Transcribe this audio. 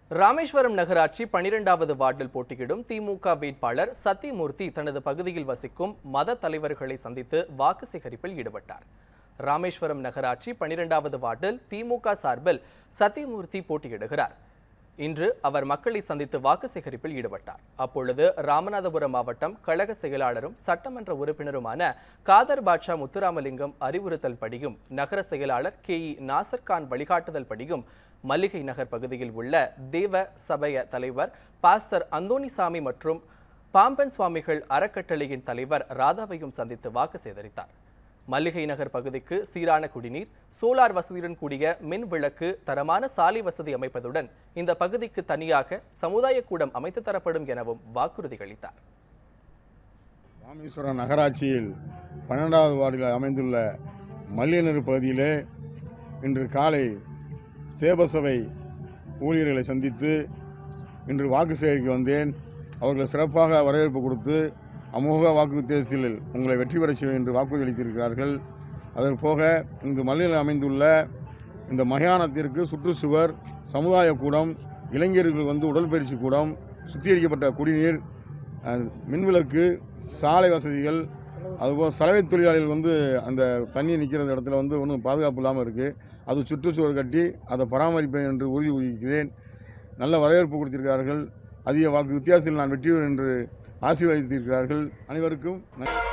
ராமேஸ்வரம் நகராட்சி பனிரெண்டாவது வார்டில் போட்டியிடும் திமுக வேட்பாளர் சத்தியமூர்த்தி தனது பகுதியில் வசிக்கும் மத தலைவர்களை சந்தித்து வாக்கு சேகரிப்பில் ஈடுபட்டார் ராமேஸ்வரம் நகராட்சி பனிரெண்டாவது வார்டில் திமுக சார்பில் சத்தியமூர்த்தி போட்டியிடுகிறார் இன்று அவர் மக்களை சந்தித்து வாக்கு சேகரிப்பில் ஈடுபட்டார் அப்பொழுது ராமநாதபுரம் மாவட்டம் கழக செயலாளரும் சட்டமன்ற உறுப்பினருமான காதர் பாட்ஷா முத்துராமலிங்கம் அறிவுறுத்தல் படியும் நகர செயலாளர் கே இ நாசர் கான் வழிகாட்டுதல் படியும் மல்லிகை நகர் பகுதியில் உள்ள தேவ சபைய தலைவர் பாஸ்டர் அந்தோணிசாமி மற்றும் பாம்பன் சுவாமிகள் அறக்கட்டளையின் தலைவர் ராதாவையும் சந்தித்து வாக்கு சேகரித்தார் மல்லிகை நகர் பகுதிக்கு சீரான குடிநீர் சோலார் வசதியுடன் கூடிய மின் விளக்கு தரமான சாலை வசதி அமைப்பதுடன் இந்த பகுதிக்கு தனியாக சமுதாய கூடம் அமைத்து தரப்படும் எனவும் வாக்குறுதி அளித்தார் ராமேஸ்வரம் நகராட்சியில் பன்னெண்டாவது வார்டில் அமைந்துள்ள மல்லியனூர் பகுதியிலே இன்று காலை தேவசபை ஊழியர்களை சந்தித்து இன்று வாக்கு சேகரிக்க வந்தேன் அவர்கள் சிறப்பாக வரவேற்பு கொடுத்து அமோக வாக்கு வித்தியாசத்தில் உங்களை வெற்றி பெறச் செய்வேன் என்று வாக்குறுதி அளித்திருக்கிறார்கள் அதற்கு போக இங்கு மல்லியில் அமைந்துள்ள இந்த மயானத்திற்கு சுற்றுச்சுவர் சமுதாய கூடம் இளைஞர்கள் வந்து உடற்பயிற்சி கூடம் சுத்திகரிக்கப்பட்ட குடிநீர் அஹ், மின்விளக்கு சாலை வசதிகள் அதுபோல் சலவை தொழிலாளிகள் வந்து அந்த தண்ணி நிற்கிற இடத்துல வந்து ஒன்றும் பாதுகாப்பு இல்லாமல் இருக்குது அது சுற்றுச்சுவர் கட்டி அதை பராமரிப்பேன் என்று உறுதி கூறுகிறேன் நல்ல வரவேற்பு கொடுத்திருக்கிறார்கள் அதிக வாக்கு வித்தியாசத்தில் நான் வெற்றி பெறுவேன் என்று ஆசீர்வதித்திருக்கிறார்கள் அனைவருக்கும் நன்றி